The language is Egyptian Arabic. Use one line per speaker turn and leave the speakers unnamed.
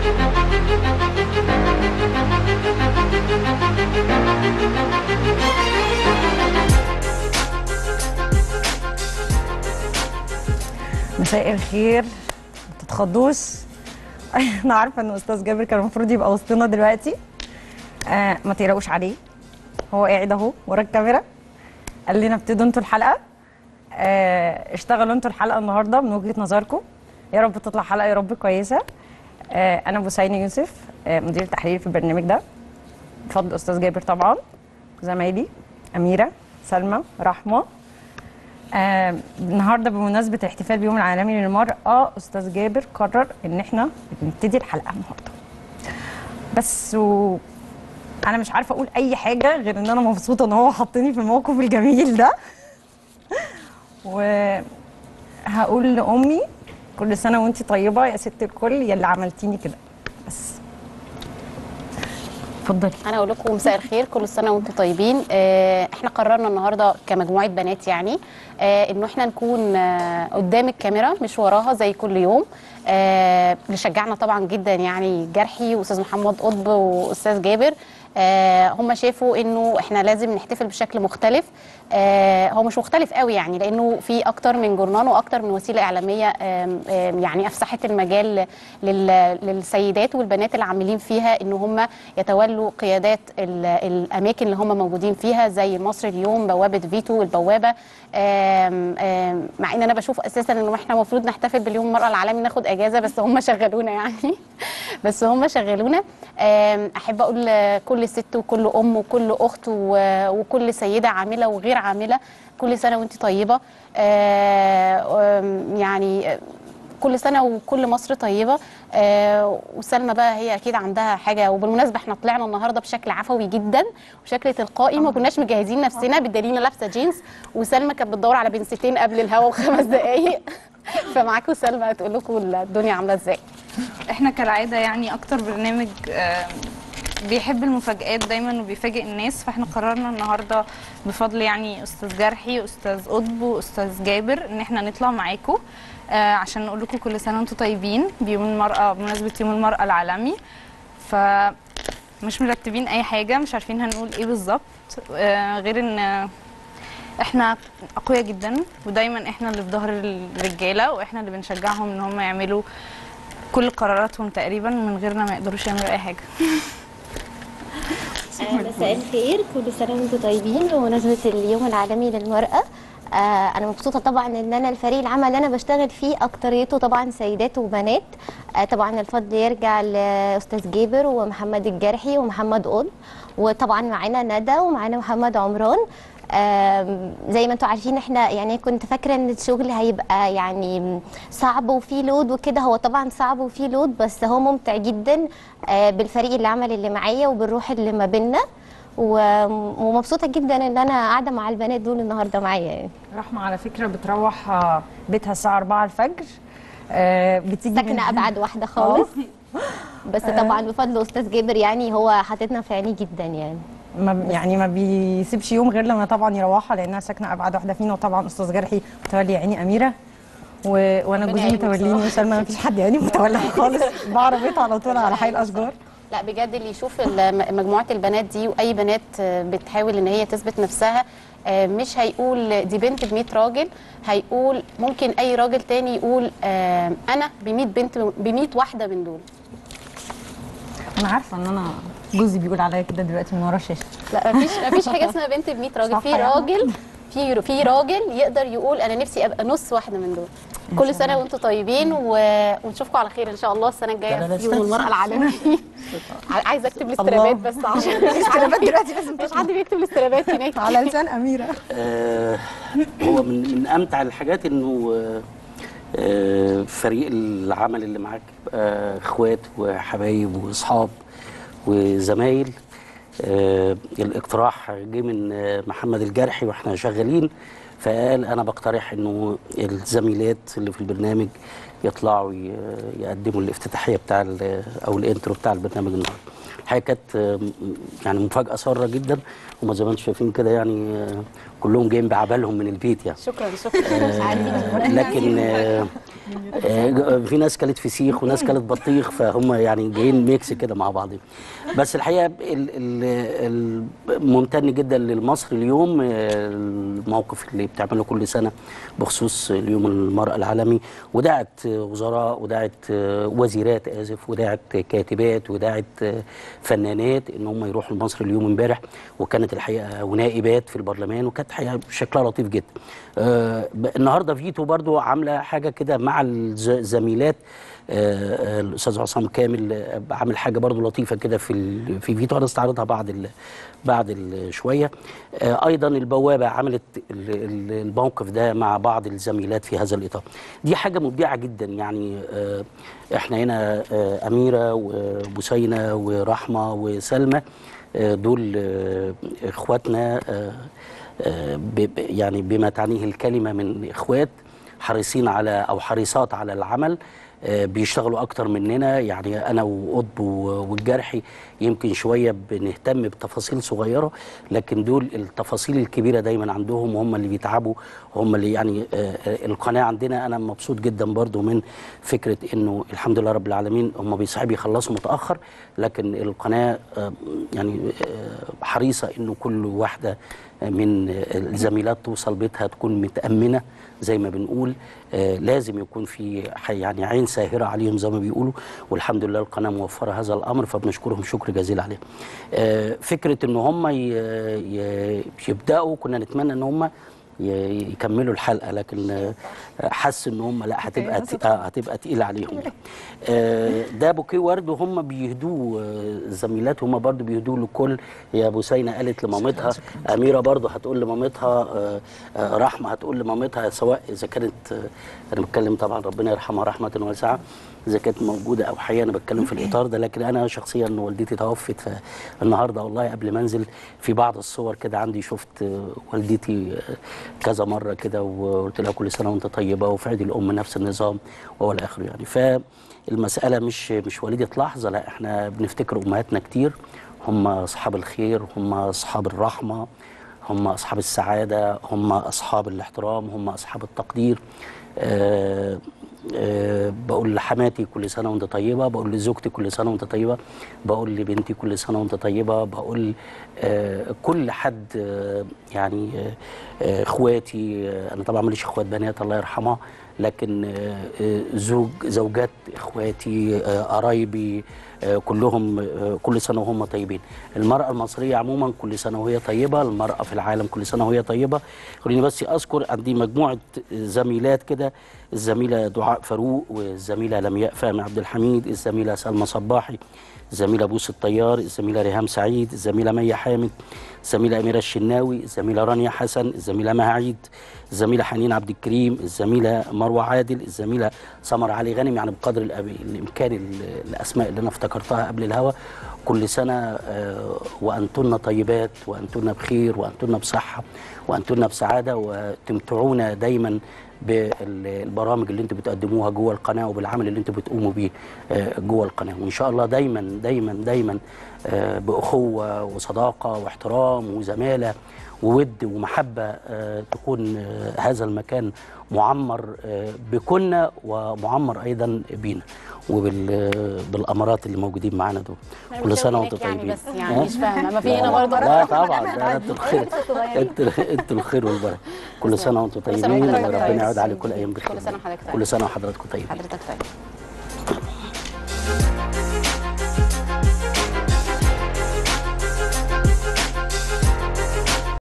مساء الخير ما تتخضوش انا عارفه ان استاذ جابر كان المفروض يبقى وسطنا دلوقتي آه ما تقلقوش عليه هو قاعد اهو ورا الكاميرا قال لنا ابتدوا انتوا الحلقه آه اشتغلوا انتوا الحلقه النهارده من وجهه نظركم يا رب تطلع حلقه يا رب كويسه آه انا بوسيني يوسف آه مدير التحرير في البرنامج ده بفضل استاذ جابر طبعا زمايلي اميره سلمى رحمه آه النهارده بمناسبه الاحتفال بيوم العالمي للمراه استاذ جابر قرر ان احنا نبتدي الحلقه النهارده بس و... انا مش عارفه اقول اي حاجه غير ان انا مبسوطه ان هو حطني في الموقف الجميل ده وهقول لامي كل سنه وانت طيبه يا ست الكل يا اللي عملتيني كده بس اتفضلي
انا اقول لكم مساء الخير كل سنه وانتم طيبين آه، احنا قررنا النهارده كمجموعه بنات يعني آه، انه احنا نكون آه، قدام الكاميرا مش وراها زي كل يوم آه، اللي شجعنا طبعا جدا يعني جرحي واستاذ محمد قطب واستاذ جابر آه، هم شافوا انه احنا لازم نحتفل بشكل مختلف آه، هو مش مختلف قوي يعني لانه في اكتر من جورنال واكتر من وسيله اعلاميه آم، آم، يعني افسحت المجال لل- للسيدات والبنات اللي عاملين فيها ان هم يتولوا قيادات ال- الاماكن اللي هم موجودين فيها زي مصر اليوم بوابه فيتو البوابه آم، آم، مع ان انا بشوف اساسا انه احنا المفروض نحتفل باليوم المراه العالمي ناخد اجازه بس هم شغلونا يعني بس هم شغلونا آم، احب اقول كل ست وكل ام وكل اخت و- وكل سيده عامله وغير عامله كل سنه وانت طيبه آه، آم، يعني كل سنه وكل مصر طيبه آه وسلمى بقى هي اكيد عندها حاجه وبالمناسبه احنا طلعنا النهارده بشكل عفوي جدا وشكل تلقائي ما كناش مجهزين نفسنا بالدليل أنا لابسه جينز وسلمى كانت بتدور على بنستين قبل الهوا وخمس دقائق فمعاكم سلمى هتقول لكم الدنيا عامله ازاي
احنا كالعاده يعني اكتر برنامج آم، بيحب المفاجآت دايما وبيفاجئ الناس فاحنا قررنا النهارده بفضل يعني استاذ جرحي استاذ قطب واستاذ جابر ان احنا نطلع معاكم آه، عشان نقول لكم كل سنه وانتم طيبين بيوم المراه بمناسبه يوم المراه العالمي ف مش مرتبين اي حاجه مش عارفين هنقول ايه بالظبط آه، غير ان آه، احنا اقوياء جدا ودايما احنا اللي في ظهر الرجاله واحنا اللي بنشجعهم ان هم يعملوا كل قراراتهم تقريبا من غيرنا ما يقدروش يعملوا اي حاجه
آه، مساء الخير كل سنه وانتم طيبين بمناسبه اليوم العالمي للمراه آه، انا مبسوطه طبعا ان انا الفريق العمل اللي انا بشتغل فيه اكتريته طبعا سيدات وبنات آه، طبعا الفضل يرجع لاستاذ جابر ومحمد الجرحي ومحمد قطب وطبعا معانا ندى ومعانا محمد عمران آم، زي ما انتم عارفين احنا يعني كنت فاكره ان الشغل هيبقى يعني صعب وفيه لود وكده هو طبعا صعب وفيه لود بس هو ممتع جدا آه، بالفريق العمل اللي معايا وبالروح اللي ما بينا و- ومبسوطه جدا ان انا قاعده مع البنات دول النهارده معايا يعني
رحمه على فكره بتروح آه، بيتها الساعه 4 الفجر آه بتيجي من-
ساكنه ابعد واحده خالص بس طبعا بفضل استاذ جابر يعني هو حاططنا في عينيه جدا يعني
ما يعني ما بيسيبش يوم غير لما طبعا يروحها لانها ساكنه ابعد واحده فينا وطبعا استاذ جرحي متولي عيني اميره و... وانا
ربنا
جوزي
يعينه
متوليني
بصراحة.
وسلمى ما فيش حد يعني متولى خالص بعربيتها على طول على حي الاشجار
لا بجد اللي يشوف ال- مجموعه البنات دي واي بنات آه، بتحاول ان هي تثبت نفسها آه، مش هيقول دي بنت ب 100 راجل هيقول ممكن اي راجل تاني يقول آه، انا ب 100 بنت ب 100 واحده من دول
انا عارفه ان انا جوزي بيقول عليا كده دلوقتي من ورا الشاشه
لا مفيش مفيش حاجه اسمها بنت ب 100 راجل
صح
في
يعني.
راجل في في راجل يقدر يقول انا نفسي ابقى نص واحده من دول كل سنه وانتم طيبين و... ونشوفكم على خير ان شاء الله السنه الجايه في يوم المراه العالمي عايزه اكتب الاسترابات بس عشان
الاسترابات دلوقتي لازم
مش حد بيكتب الاسترابات هناك
على لسان اميره
آه، هو من من امتع الحاجات انه آه، آه، فريق العمل اللي معاك يبقى اخوات وحبايب واصحاب وزمايل آه، الاقتراح جه من آه، محمد الجرحي واحنا شغالين فقال انا بقترح انه الزميلات اللي في البرنامج يطلعوا ي- يقدموا الافتتاحيه بتاع ال- او الانترو بتاع البرنامج النهارده الحقيقه كانت آه، م- يعني مفاجاه ساره جدا هم زي ما انتم شايفين كده يعني آه، كلهم جايين بعبالهم من البيت يعني
شكرا شكرا
آه، لكن آه، آه، في ناس كلت فسيخ وناس كلت بطيخ فهم يعني جايين ميكس كده مع بعض بس الحقيقه ال- ال- ال- ممتن جدا للمصري اليوم آه، الموقف اللي بتعمله كل سنه بخصوص اليوم المراه العالمي ودعت وزراء ودعت آه، وزيرات اسف ودعت كاتبات ودعت آه، فنانات ان هم يروحوا لمصر اليوم امبارح وكانت الحقيقه ونائبات في البرلمان وكانت الحقيقه شكلها لطيف جدا. آه، ب- النهارده فيتو برضو عامله حاجه كده مع الز- الزميلات آه، آه، الاستاذ عصام كامل آه، عامل حاجه برضو لطيفه كده في ال- في فيتو هنستعرضها بعد ال بعد ال- شويه آه، ايضا البوابه عملت ال- ال- الموقف ده مع بعض الزميلات في هذا الاطار دي حاجه مبدعه جدا يعني آه، احنا هنا آه، اميره وبسينه ورحمه وسلمى آه، دول آه، اخواتنا آه، آه، ب- ب- يعني بما تعنيه الكلمه من اخوات حريصين على او حريصات على العمل آه، بيشتغلوا اكتر مننا يعني انا وقطب و- والجرحي يمكن شويه بنهتم بتفاصيل صغيره لكن دول التفاصيل الكبيره دايما عندهم وهم اللي بيتعبوا هم اللي يعني آه، آه، القناه عندنا انا مبسوط جدا برضو من فكره انه الحمد لله رب العالمين هم بيصحبوا يخلصوا متاخر لكن القناه آه، يعني آه، حريصه انه كل واحده من الزميلات توصل بيتها تكون متأمنة زي ما بنقول آه لازم يكون في ح- يعني عين ساهرة عليهم زي ما بيقولوا والحمد لله القناة موفرة هذا الأمر فبنشكرهم شكر جزيل عليهم آه فكرة إن هم ي- ي- يبدأوا كنا نتمنى إن هم ي- يكملوا الحلقه لكن آه، حس ان هم لا هتبقى ت- آه، هتبقى تقيله عليهم آه، ده بوكيه ورد وهم بيهدوه آه، الزميلات هم برضو بيهدوه لكل يا بوسينه قالت لمامتها اميره برضو هتقول لمامتها آه، آه، رحمه هتقول لمامتها سواء اذا كانت آه، انا بتكلم طبعا ربنا يرحمها رحمه واسعه اذا كانت موجوده او حيه انا بتكلم في الاطار ده لكن انا شخصيا والدتي توفت فالنهارده والله قبل ما انزل في بعض الصور كده عندي شفت آه، والدتي آه، كذا مره كده وقلت لها كل سنه وانت طيبه وفي عيد الام نفس النظام وهو الاخر يعني فالمساله مش مش وليده لحظه لا احنا بنفتكر امهاتنا كتير هم اصحاب الخير هم اصحاب الرحمه هم اصحاب السعاده هم اصحاب الاحترام هم اصحاب التقدير آه آه بقول لحماتي كل سنه وانت طيبه بقول لزوجتي كل سنه وانت طيبه بقول لبنتي كل سنه وانت طيبه بقول آه كل حد آه يعني آه آه اخواتي آه انا طبعا ماليش اخوات بنات الله يرحمها لكن آه آه زوج زوجات اخواتي آه قرايبي آه كلهم آه كل سنه وهم طيبين المراه المصريه عموما كل سنه وهي طيبه المراه في العالم كل سنه وهي طيبه خليني بس اذكر عندي مجموعه زميلات كده الزميله دعاء فاروق والزميله لمياء فهمي عبد الحميد الزميله سلمى صباحي الزميله بوس الطيار الزميله ريهام سعيد الزميله مي حامد الزميله اميره الشناوي الزميله رانيا حسن الزميله مها عيد الزميله حنين عبد الكريم الزميله مروه عادل الزميله سمر علي غانم يعني بقدر الأب- الامكان ال- الاسماء اللي انا افتكرتها قبل الهوا كل سنه آه، وانتن طيبات وانتن بخير وانتن بصحه وانتن بسعاده وتمتعونا دايما بالبرامج اللي انتوا بتقدموها جوه القناه وبالعمل اللي انتوا بتقوموا بيه آه، جوه القناه وان شاء الله دايما دايما دايما آه، باخوه وصداقه واحترام وزماله وود ومحبه آه، تكون آه، هذا المكان معمر آه، بكنا ومعمر ايضا بينا وبالامارات اللي موجودين معانا دول كل سنه وانتم
يعني
طيبين
بس يعني
ها؟
مش فاهمه ما في
لا،
هنا برضه
لا طبعا ده انتوا الخير انتوا انتوا الخير والبركه كل سنه وانتم
كل سنة
طيبين
وحضرتك
وربنا
طيب.
يعود عليكم الايام بخير
كل سنة وحضرتك طيب.
كل سنه وحضراتكم طيبين
حضرتك طيب